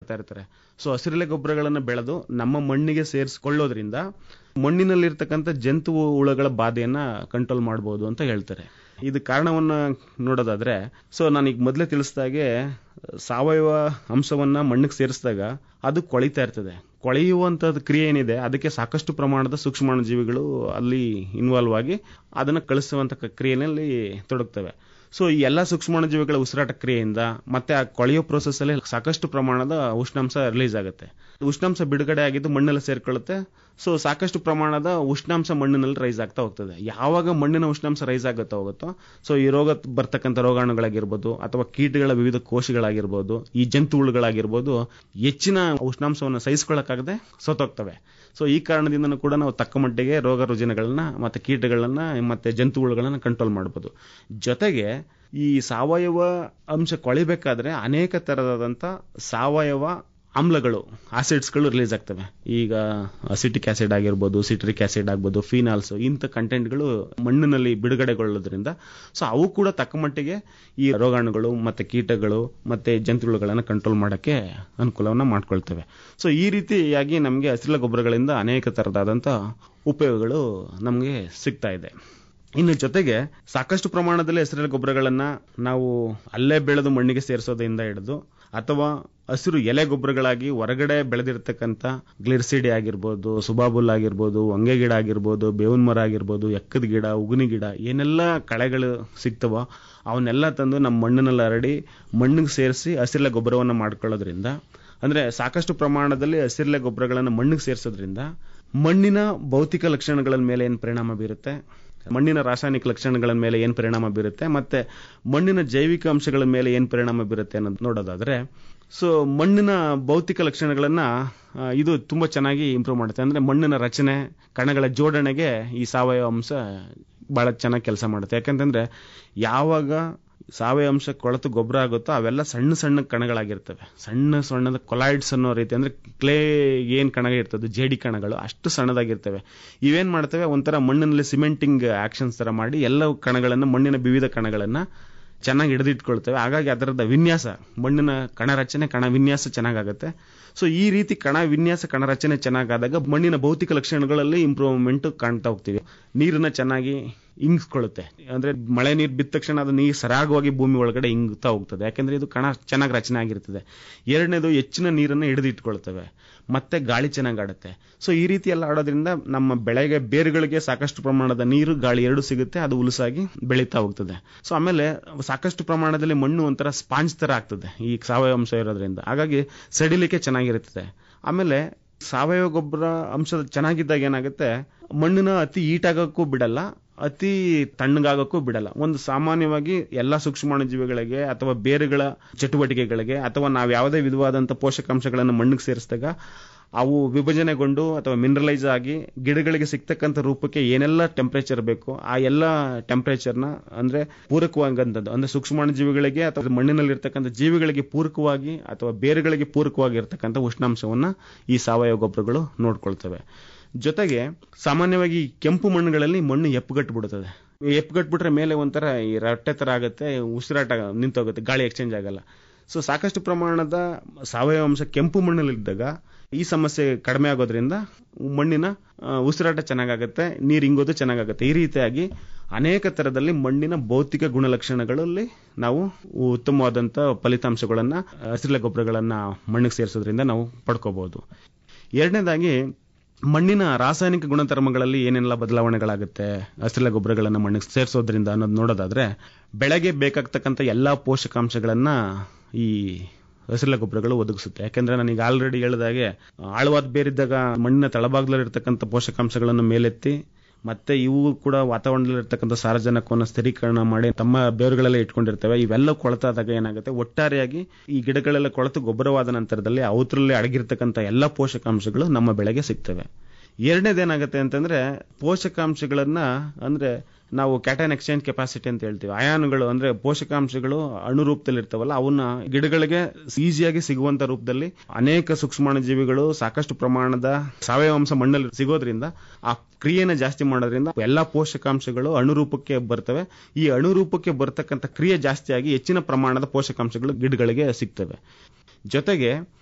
ಮಾಡ್ತಾ ಇರ್ತಾರೆ ಸೊ ಹಸಿರೆಲೆ ಗೊಬ್ಬರಗಳನ್ನು ಬೆಳೆದು ನಮ್ಮ ಮಣ್ಣಿಗೆ ಸೇರಿಸಿಕೊಳ್ಳೋದ್ರಿಂದ ಮಣ್ಣಿನಲ್ಲಿರ್ತಕ್ಕಂಥ ಜಂತು ಹುಳಗಳ ಬಾಧೆಯನ್ನ ಕಂಟ್ರೋಲ್ ಮಾಡಬಹುದು ಅಂತ ಹೇಳ್ತಾರೆ ಇದು ಕಾರಣವನ್ನ ನೋಡೋದಾದ್ರೆ ಸೊ ನಾನೀಗ ಮೊದಲೇ ತಿಳಿಸಿದಾಗೆ ಸಾವಯವ ಅಂಶವನ್ನ ಮಣ್ಣಿಗೆ ಸೇರಿಸಿದಾಗ ಅದು ಕೊಳಿತಾ ಇರ್ತದೆ ಕೊಳೆಯುವಂತದ್ದು ಕ್ರಿಯೆ ಏನಿದೆ ಅದಕ್ಕೆ ಸಾಕಷ್ಟು ಪ್ರಮಾಣದ ಸೂಕ್ಷ್ಮಾಣು ಜೀವಿಗಳು ಅಲ್ಲಿ ಇನ್ವಾಲ್ವ್ ಆಗಿ ಅದನ್ನ ಕಳಿಸುವಂತ ಕ್ರಿಯೆಯಲ್ಲಿ ತೊಡಗ್ತವೆ ಸೊ ಈ ಎಲ್ಲ ಸೂಕ್ಷ್ಮಾಣುಜೀವಿಗಳ ಉಸಿರಾಟ ಕ್ರಿಯೆಯಿಂದ ಮತ್ತೆ ಆ ಕೊಳೆಯೋ ಪ್ರೋಸೆಸ್ ಅಲ್ಲಿ ಸಾಕಷ್ಟು ಪ್ರಮಾಣದ ಉಷ್ಣಾಂಶ ರಿಲೀಸ್ ಆಗುತ್ತೆ ಉಷ್ಣಾಂಶ ಬಿಡುಗಡೆ ಆಗಿದ್ದು ಮಣ್ಣಲ್ಲಿ ಸೇರ್ಕೊಳ್ಳುತ್ತೆ ಸೊ ಸಾಕಷ್ಟು ಪ್ರಮಾಣದ ಉಷ್ಣಾಂಶ ಮಣ್ಣಿನಲ್ಲಿ ರೈಸ್ ಆಗ್ತಾ ಹೋಗ್ತದೆ ಯಾವಾಗ ಮಣ್ಣಿನ ಉಷ್ಣಾಂಶ ರೈಸ್ ಆಗುತ್ತಾ ಹೋಗುತ್ತೋ ಸೊ ಈ ರೋಗ ಬರ್ತಕ್ಕಂಥ ರೋಗಾಣುಗಳಾಗಿರ್ಬೋದು ಅಥವಾ ಕೀಟಗಳ ವಿವಿಧ ಕೋಶಗಳಾಗಿರ್ಬೋದು ಈ ಜಂತು ಹುಳುಗಳಾಗಿರ್ಬೋದು ಹೆಚ್ಚಿನ ಉಷ್ಣಾಂಶವನ್ನು ಸಹಿಸಿಕೊಳ್ಳಕ್ಕಾಗದೆ ಸೋತೋಗ್ತವೆ ಸೊ ಈ ಕಾರಣದಿಂದನೂ ಕೂಡ ನಾವು ತಕ್ಕ ಮಟ್ಟಿಗೆ ರೋಗ ರುಜಿನಗಳನ್ನ ಮತ್ತೆ ಕೀಟಗಳನ್ನ ಮತ್ತೆ ಜಂತು ಹುಳುಗಳನ್ನ ಕಂಟ್ರೋಲ್ ಮಾಡಬಹುದು ಜೊತೆಗೆ ಈ ಸಾವಯವ ಅಂಶ ಕೊಳಿಬೇಕಾದ್ರೆ ಅನೇಕ ತರದಾದಂತ ಸಾವಯವ ಆಮ್ಲಗಳು ಆಸಿಡ್ಸ್ಗಳು ರಿಲೀಸ್ ಆಗ್ತವೆ ಈಗ ಅಸಿಟಿಕ್ ಆಸಿಡ್ ಆಗಿರ್ಬೋದು ಸಿಟ್ರಿಕ್ ಆಸಿಡ್ ಆಗ್ಬೋದು ಫಿನಾಲ್ಸ್ ಇಂಥ ಕಂಟೆಂಟ್ಗಳು ಮಣ್ಣಿನಲ್ಲಿ ಬಿಡುಗಡೆಗೊಳ್ಳೋದ್ರಿಂದ ಸೊ ಅವು ಕೂಡ ತಕ್ಕ ಮಟ್ಟಿಗೆ ಈ ರೋಗಾಣುಗಳು ಮತ್ತೆ ಕೀಟಗಳು ಮತ್ತೆ ಜಂತುಹುಳುಗಳನ್ನು ಕಂಟ್ರೋಲ್ ಮಾಡೋಕ್ಕೆ ಅನುಕೂಲವನ್ನ ಮಾಡ್ಕೊಳ್ತವೆ ಸೊ ಈ ರೀತಿಯಾಗಿ ನಮಗೆ ಹಸಿಲ ಗೊಬ್ಬರಗಳಿಂದ ಅನೇಕ ತರದಾದಂಥ ಉಪಯೋಗಗಳು ನಮಗೆ ಸಿಗ್ತಾ ಇದೆ ಇನ್ನು ಜೊತೆಗೆ ಸಾಕಷ್ಟು ಪ್ರಮಾಣದಲ್ಲಿ ಹಸಿರೆಲೆ ಗೊಬ್ಬರಗಳನ್ನ ನಾವು ಅಲ್ಲೇ ಬೆಳೆದು ಮಣ್ಣಿಗೆ ಸೇರಿಸೋದ್ರಿಂದ ಹಿಡಿದು ಅಥವಾ ಹಸಿರು ಎಲೆ ಗೊಬ್ಬರಗಳಾಗಿ ಹೊರಗಡೆ ಬೆಳೆದಿರ್ತಕ್ಕಂಥ ಗ್ಲಿರ್ಸಿಡಿ ಆಗಿರ್ಬೋದು ಸುಬಾಬುಲ್ ಆಗಿರ್ಬೋದು ಹೊಂಗೆ ಗಿಡ ಆಗಿರ್ಬೋದು ಬೇವಿನ ಮರ ಆಗಿರ್ಬೋದು ಎಕ್ಕದ ಗಿಡ ಉಗುನಿ ಗಿಡ ಏನೆಲ್ಲ ಕಳೆಗಳು ಸಿಗ್ತವೋ ಅವನ್ನೆಲ್ಲ ತಂದು ನಮ್ಮ ಮಣ್ಣಿನಲ್ಲಿ ಹರಡಿ ಮಣ್ಣಿಗೆ ಸೇರಿಸಿ ಹಸಿರೆಲೆ ಗೊಬ್ಬರವನ್ನು ಮಾಡ್ಕೊಳ್ಳೋದ್ರಿಂದ ಅಂದ್ರೆ ಸಾಕಷ್ಟು ಪ್ರಮಾಣದಲ್ಲಿ ಹಸಿರೆಲೆ ಗೊಬ್ಬರಗಳನ್ನು ಮಣ್ಣಿಗೆ ಸೇರಿಸೋದ್ರಿಂದ ಮಣ್ಣಿನ ಭೌತಿಕ ಲಕ್ಷಣಗಳ ಮೇಲೆ ಏನು ಪರಿಣಾಮ ಬೀರುತ್ತೆ ಮಣ್ಣಿನ ರಾಸಾಯನಿಕ ಲಕ್ಷಣಗಳ ಮೇಲೆ ಏನು ಪರಿಣಾಮ ಬೀರುತ್ತೆ ಮತ್ತೆ ಮಣ್ಣಿನ ಜೈವಿಕ ಅಂಶಗಳ ಮೇಲೆ ಏನು ಪರಿಣಾಮ ಬೀರುತ್ತೆ ಅನ್ನೋದು ನೋಡೋದಾದ್ರೆ ಸೊ ಮಣ್ಣಿನ ಭೌತಿಕ ಲಕ್ಷಣಗಳನ್ನ ಇದು ತುಂಬಾ ಚೆನ್ನಾಗಿ ಇಂಪ್ರೂವ್ ಮಾಡುತ್ತೆ ಅಂದ್ರೆ ಮಣ್ಣಿನ ರಚನೆ ಕಣಗಳ ಜೋಡಣೆಗೆ ಈ ಸಾವಯವ ಅಂಶ ಬಹಳ ಚೆನ್ನಾಗಿ ಕೆಲಸ ಮಾಡುತ್ತೆ ಯಾಕಂತಂದ್ರೆ ಯಾವಾಗ ಸಾವಯವ ಅಂಶ ಕೊಳತು ಗೊಬ್ಬರ ಆಗುತ್ತೋ ಅವೆಲ್ಲ ಸಣ್ಣ ಸಣ್ಣ ಕಣಗಳಾಗಿರ್ತವೆ ಸಣ್ಣ ಸಣ್ಣದ ಕೊಲೈಡ್ಸ್ ಅನ್ನೋ ರೀತಿ ಅಂದ್ರೆ ಕ್ಲೇ ಏನ್ ಕಣ ಇರ್ತದೆ ಜೇಡಿ ಕಣಗಳು ಅಷ್ಟು ಸಣ್ಣದಾಗಿರ್ತವೆ ಇವೇನ್ ಮಾಡ್ತವೆ ಒಂಥರ ಮಣ್ಣಿನಲ್ಲಿ ಸಿಮೆಂಟಿಂಗ್ ಆಕ್ಷನ್ಸ್ ತರ ಮಾಡಿ ಎಲ್ಲ ಕಣಗಳನ್ನ ಮಣ್ಣಿನ ವಿವಿಧ ಕಣಗಳನ್ನ ಚೆನ್ನಾಗಿ ಹಿಡಿದಿಟ್ಕೊಳ್ತೇವೆ ಹಾಗಾಗಿ ಅದರದ ವಿನ್ಯಾಸ ಮಣ್ಣಿನ ಕಣ ರಚನೆ ಕಣ ವಿನ್ಯಾಸ ಚೆನ್ನಾಗಾಗುತ್ತೆ ಸೊ ಈ ರೀತಿ ಕಣ ವಿನ್ಯಾಸ ಕಣ ರಚನೆ ಚೆನ್ನಾಗಾದಾಗ ಮಣ್ಣಿನ ಭೌತಿಕ ಲಕ್ಷಣಗಳಲ್ಲಿ ಇಂಪ್ರೂವ್ಮೆಂಟ್ ಕಾಣ್ತಾ ಹೋಗ್ತೀವಿ ನೀರನ್ನ ಚೆನ್ನಾಗಿ ಇಂಗಿಸ್ಕೊಳ್ಳುತ್ತೆ ಅಂದ್ರೆ ಮಳೆ ನೀರು ಬಿದ್ದ ತಕ್ಷಣ ಅದು ನೀರು ಸರಾಗವಾಗಿ ಭೂಮಿ ಒಳಗಡೆ ಇಂಗ್ತಾ ಹೋಗ್ತದೆ ಯಾಕಂದ್ರೆ ಇದು ಕಣ ಚೆನ್ನಾಗಿ ರಚನೆ ಆಗಿರ್ತದೆ ಎರಡನೇದು ಹೆಚ್ಚಿನ ನೀರನ್ನು ಹಿಡಿದಿಟ್ಕೊಳ್ತವೆ ಮತ್ತೆ ಗಾಳಿ ಚೆನ್ನಾಗಿ ಆಡುತ್ತೆ ಸೊ ಈ ರೀತಿ ಎಲ್ಲ ಆಡೋದ್ರಿಂದ ನಮ್ಮ ಬೆಳೆಗೆ ಬೇರುಗಳಿಗೆ ಸಾಕಷ್ಟು ಪ್ರಮಾಣದ ನೀರು ಗಾಳಿ ಎರಡು ಸಿಗುತ್ತೆ ಅದು ಉಲುಸಾಗಿ ಬೆಳೀತಾ ಹೋಗ್ತದೆ ಸೊ ಆಮೇಲೆ ಸಾಕಷ್ಟು ಪ್ರಮಾಣದಲ್ಲಿ ಮಣ್ಣು ಒಂಥರ ಸ್ಪಾಂಜ್ ತರ ಆಗ್ತದೆ ಈ ಸಾವಯವ ಅಂಶ ಇರೋದ್ರಿಂದ ಹಾಗಾಗಿ ಸಡಿಲಿಕ್ಕೆ ಚೆನ್ನಾಗಿರುತ್ತದೆ ಆಮೇಲೆ ಸಾವಯವ ಗೊಬ್ಬರ ಅಂಶ ಚೆನ್ನಾಗಿದ್ದಾಗ ಏನಾಗುತ್ತೆ ಮಣ್ಣಿನ ಅತಿ ಈಟಾಗಕ್ಕೂ ಬಿಡಲ್ಲ ಅತಿ ತಣ್ಣಗಾಗಕ್ಕೂ ಬಿಡಲ್ಲ ಒಂದು ಸಾಮಾನ್ಯವಾಗಿ ಎಲ್ಲಾ ಸೂಕ್ಷ್ಮಾಣುಜೀವಿಗಳಿಗೆ ಅಥವಾ ಬೇರುಗಳ ಚಟುವಟಿಕೆಗಳಿಗೆ ಅಥವಾ ನಾವು ಯಾವುದೇ ವಿಧವಾದಂತಹ ಪೋಷಕಾಂಶಗಳನ್ನು ಮಣ್ಣಿಗೆ ಸೇರಿಸಿದಾಗ ಅವು ವಿಭಜನೆಗೊಂಡು ಅಥವಾ ಮಿನರಲೈಸ್ ಆಗಿ ಗಿಡಗಳಿಗೆ ಸಿಗ್ತಕ್ಕಂಥ ರೂಪಕ್ಕೆ ಏನೆಲ್ಲ ಟೆಂಪರೇಚರ್ ಬೇಕು ಆ ಎಲ್ಲ ಟೆಂಪರೇಚರ್ನ ಅಂದ್ರೆ ಪೂರಕವಾಗಂಥದ್ದು ಅಂದ್ರೆ ಸೂಕ್ಷ್ಮಾಣುಜೀವಿಗಳಿಗೆ ಅಥವಾ ಮಣ್ಣಿನಲ್ಲಿರ್ತಕ್ಕಂಥ ಜೀವಿಗಳಿಗೆ ಪೂರಕವಾಗಿ ಅಥವಾ ಬೇರುಗಳಿಗೆ ಪೂರಕವಾಗಿ ಇರ್ತಕ್ಕಂಥ ಉಷ್ಣಾಂಶವನ್ನ ಈ ಸಾವಯವ ಗೊಬ್ಬರಗಳು ನೋಡ್ಕೊಳ್ತವೆ ಜೊತೆಗೆ ಸಾಮಾನ್ಯವಾಗಿ ಕೆಂಪು ಮಣ್ಣುಗಳಲ್ಲಿ ಮಣ್ಣು ಎಪ್ಪುಗಟ್ಟು ಬಿಡುತ್ತದೆ ಎಪ್ಪುಗಟ್ಬಿಟ್ರೆ ಮೇಲೆ ಒಂಥರ ಈ ರಟ್ಟೆ ತರ ಆಗುತ್ತೆ ಉಸಿರಾಟ ನಿಂತೋಗುತ್ತೆ ಗಾಳಿ ಎಕ್ಸ್ಚೇಂಜ್ ಆಗಲ್ಲ ಸೊ ಸಾಕಷ್ಟು ಪ್ರಮಾಣದ ಸಾವಯವ ಅಂಶ ಕೆಂಪು ಮಣ್ಣಲ್ಲಿದ್ದಾಗ ಈ ಸಮಸ್ಯೆ ಕಡಿಮೆ ಆಗೋದ್ರಿಂದ ಮಣ್ಣಿನ ಉಸಿರಾಟ ಚೆನ್ನಾಗಾಗುತ್ತೆ ನೀರು ಇಂಗೋದು ಚೆನ್ನಾಗಾಗುತ್ತೆ ಈ ರೀತಿಯಾಗಿ ಅನೇಕ ತರದಲ್ಲಿ ಮಣ್ಣಿನ ಭೌತಿಕ ಗುಣಲಕ್ಷಣಗಳಲ್ಲಿ ನಾವು ಉತ್ತಮವಾದಂತ ಫಲಿತಾಂಶಗಳನ್ನ ಹಸಿರೆಲೆ ಗೊಬ್ಬರಗಳನ್ನ ಮಣ್ಣಿಗೆ ಸೇರಿಸೋದ್ರಿಂದ ನಾವು ಪಡ್ಕೋಬಹುದು ಎರಡನೇದಾಗಿ ಮಣ್ಣಿನ ರಾಸಾಯನಿಕ ಗುಣಧರ್ಮಗಳಲ್ಲಿ ಏನೆಲ್ಲ ಬದಲಾವಣೆಗಳಾಗುತ್ತೆ ಹಸಿರೆಲೆ ಗೊಬ್ಬರಗಳನ್ನು ಮಣ್ಣಿಗೆ ಸೇರಿಸೋದ್ರಿಂದ ಅನ್ನೋದು ನೋಡೋದಾದ್ರೆ ಬೆಳೆಗೆ ಬೇಕಾಗ್ತಕ್ಕಂಥ ಎಲ್ಲಾ ಪೋಷಕಾಂಶಗಳನ್ನ ಈ ಹಸಿರೆಲೆ ಗೊಬ್ಬರಗಳು ಒದಗಿಸುತ್ತೆ ಯಾಕಂದ್ರೆ ನನಗೆ ಆಲ್ರೆಡಿ ಹೇಳಿದಾಗೆ ಆಳವಾದ ಬೇರಿದ್ದಾಗ ಮಣ್ಣಿನ ತಳಭಾಗದಲ್ಲಿರ್ತಕ್ಕಂಥ ಪೋಷಕಾಂಶಗಳನ್ನು ಮೇಲೆತ್ತಿ ಮತ್ತೆ ಇವು ಕೂಡ ವಾತಾವರಣದಲ್ಲಿರ್ತಕ್ಕಂಥ ಸಾರಜನಕವನ್ನು ಸ್ಥಿರೀಕರಣ ಮಾಡಿ ತಮ್ಮ ಬೇರುಗಳೆಲ್ಲ ಇಟ್ಕೊಂಡಿರ್ತವೆ ಇವೆಲ್ಲ ಕೊಳತಾದಾಗ ಏನಾಗುತ್ತೆ ಒಟ್ಟಾರೆಯಾಗಿ ಈ ಗಿಡಗಳೆಲ್ಲ ಕೊಳತು ಗೊಬ್ಬರವಾದ ನಂತರದಲ್ಲಿ ಅವತರಲ್ಲಿ ಅಡಗಿರ್ತಕ್ಕಂಥ ಎಲ್ಲ ಪೋಷಕಾಂಶಗಳು ನಮ್ಮ ಬೆಳೆಗೆ ಸಿಗ್ತವೆ ಎರಡನೇದೇನಾಗುತ್ತೆ ಅಂತಂದ್ರೆ ಪೋಷಕಾಂಶಗಳನ್ನ ಅಂದ್ರೆ ನಾವು ಕ್ಯಾಟನ್ ಎಕ್ಸ್ಚೇಂಜ್ ಕೆಪಾಸಿಟಿ ಅಂತ ಹೇಳ್ತೀವಿ ಅಯಾನುಗಳು ಅಂದ್ರೆ ಪೋಷಕಾಂಶಗಳು ಅಣು ರೂಪದಲ್ಲಿ ಇರ್ತಾವಲ್ಲ ಅವನ್ನ ಗಿಡಗಳಿಗೆ ಈಸಿಯಾಗಿ ಸಿಗುವಂತ ರೂಪದಲ್ಲಿ ಅನೇಕ ಸೂಕ್ಷ್ಮಾಣುಜೀವಿಗಳು ಸಾಕಷ್ಟು ಪ್ರಮಾಣದ ಸಾವಯವ ಅಂಶ ಮಣ್ಣಲ್ಲಿ ಸಿಗೋದ್ರಿಂದ ಆ ಕ್ರಿಯೆನ ಜಾಸ್ತಿ ಮಾಡೋದ್ರಿಂದ ಎಲ್ಲಾ ಪೋಷಕಾಂಶಗಳು ಅಣುರೂಪಕ್ಕೆ ಬರ್ತವೆ ಈ ಅಣುರೂಪಕ್ಕೆ ಬರ್ತಕ್ಕಂಥ ಕ್ರಿಯೆ ಜಾಸ್ತಿಯಾಗಿ ಹೆಚ್ಚಿನ ಪ್ರಮಾಣದ ಪೋಷಕಾಂಶಗಳು ಗಿಡಗಳಿಗೆ ಸಿಗ್ತವೆ ಜೊತೆಗೆ